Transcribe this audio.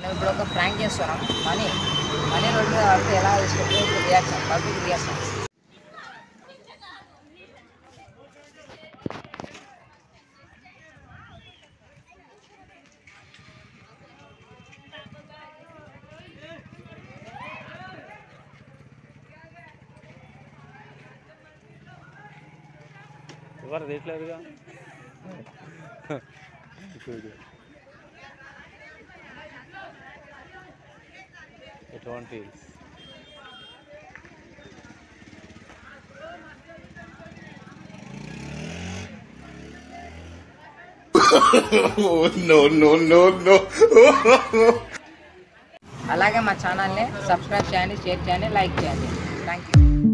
మనం ఇప్పుడు ఒక ఫ్రాంక్ చేస్తున్నాం మనీ మనీ రోడ్డు మీద పడితే ఎలా తీసుకుంటే రియాక్షన్ పబ్లిక్ రియాక్షన్ ఎవరు తీయట్లేదుగా చూడు ఎటువంటి అలాగే మా ఛానల్ని సబ్స్క్రైబ్ చేయండి షేర్ చేయండి లైక్ చేయండి థ్యాంక్ యూ